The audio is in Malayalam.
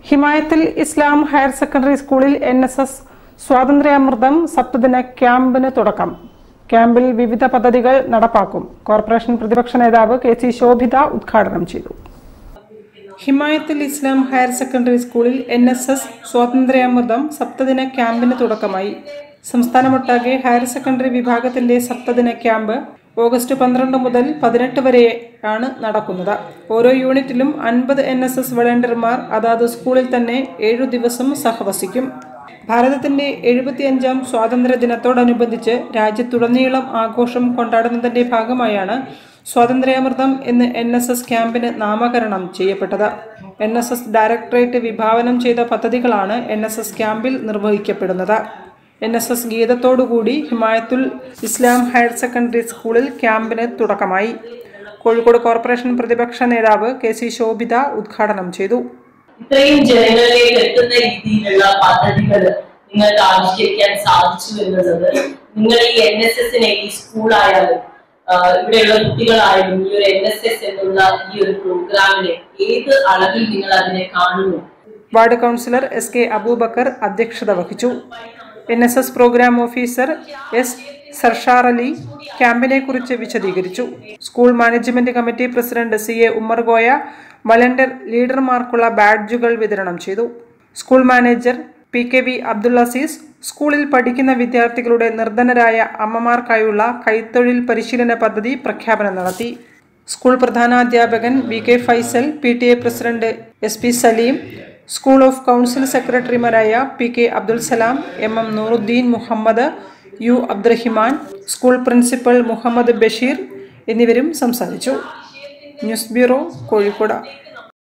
ഹിമായത്തിൽ ഇസ്ലാം ഹയർ സെക്കൻഡറി സ്കൂളിൽ എൻ എസ് എസ് സ്വാതന്ത്ര്യാമൃതം സപ്തദിന ക്യാമ്പിന് തുടക്കം ക്യാമ്പിൽ വിവിധ പദ്ധതികൾ നടപ്പാക്കും കോർപ്പറേഷൻ പ്രതിപക്ഷ നേതാവ് കെ സി ശോഭിത ഉദ്ഘാടനം ചെയ്തു ഹിമായത്തിൽ ഇസ്ലാം ഹയർ സെക്കൻഡറി സ്കൂളിൽ എൻ എസ് എസ് സ്വാതന്ത്ര്യാമൃതം സപ്തദിന ക്യാമ്പിന് തുടക്കമായി സംസ്ഥാനമൊട്ടാകെ ഹയർ സെക്കൻഡറി വിഭാഗത്തിന്റെ സപ്തദിന ക്യാമ്പ് ഓഗസ്റ്റ് പന്ത്രണ്ട് മുതൽ പതിനെട്ട് വരെയാണ് നടക്കുന്നത് ഓരോ യൂണിറ്റിലും അൻപത് എൻ എസ് എസ് വളണ്ടിയർമാർ അതാത് സ്കൂളിൽ തന്നെ ഏഴു ദിവസം സഹവസിക്കും ഭാരതത്തിന്റെ എഴുപത്തിയഞ്ചാം സ്വാതന്ത്ര്യ ദിനത്തോടനുബന്ധിച്ച് രാജ്യത്തുടനീളം ആഘോഷം കൊണ്ടാടുന്നതിന്റെ ഭാഗമായാണ് സ്വാതന്ത്ര്യാമൃതം എന്ന് എൻ എസ് എസ് ക്യാമ്പിന് നാമകരണം ചെയ്യപ്പെട്ടത് എൻ എസ് എസ് ഡയറക്ടറേറ്റ് വിഭാവനം ചെയ്ത പദ്ധതികളാണ് എൻ എസ് എസ് ക്യാമ്പിൽ നിർവഹിക്കപ്പെടുന്നത് എൻ എസ് എസ് ഗീതത്തോടുകൂടി ഹിമായത്തുൽ ഇസ്ലാം ഹയർ സെക്കൻഡറി സ്കൂളിൽ ക്യാമ്പിന് തുടക്കമായി കോഴിക്കോട് കോർപ്പറേഷൻ പ്രതിപക്ഷ നേതാവ് കെ സി ശോഭിത ഉദ്ഘാടനം ചെയ്തു ഇത്രയും ജനങ്ങളിലേക്ക് എത്തുന്ന രീതിയിലുള്ള പദ്ധതികൾ നിങ്ങൾക്ക് ആവിഷ്കരിക്കാൻ സാധിച്ചു എന്നുള്ളത് നിങ്ങൾ ഈ എൻ എസ് എസിനെ ഈ സ്കൂളായാലും ആഹ് ഇവിടെയുള്ള കുട്ടികളായാലും ഈ ഒരു എൻ എസ് എസ് എന്നുള്ള ഈ ഒരു പ്രോഗ്രാമിനെ ഏത് അളവിൽ നിങ്ങൾ അതിനെ കാണുന്നു ward councillor S K Aboobacker അധ്യക്ഷത വഹിച്ചു N S S programme officer S Sarshar Ali ക്യാമ്പിനെ കുറിച്ച് വിശദീകരിച്ചു school management committee president C A Ummer Koya volunteer ലീഡർമാർക്കുള്ള ബാഡ്ജുകൾ വിതരണം ചെയ്തു school manager P K V Abdul Azeez സ്കൂളിൽ പഠിക്കുന്ന വിദ്യാർത്ഥികളുടെ നിർധനരായ അമ്മമാർക്കായുള്ള കൈത്തൊഴിൽ പരിശീലന പദ്ധതി പ്രഖ്യാപനം നടത്തി സ്കൂൾ പ്രധാനാധ്യാപകൻ V K Faisal P T A president S P Saleem school of council സെക്രട്ടറിമാരായ P K Abdul Salam M M Nooruddeen Muhammad U Abdurahiman school principal Muhammad Basheer എന്നിവരും സംസാരിച്ചു ന്യൂസ് ബ്യൂറോ കോഴിക്കോട്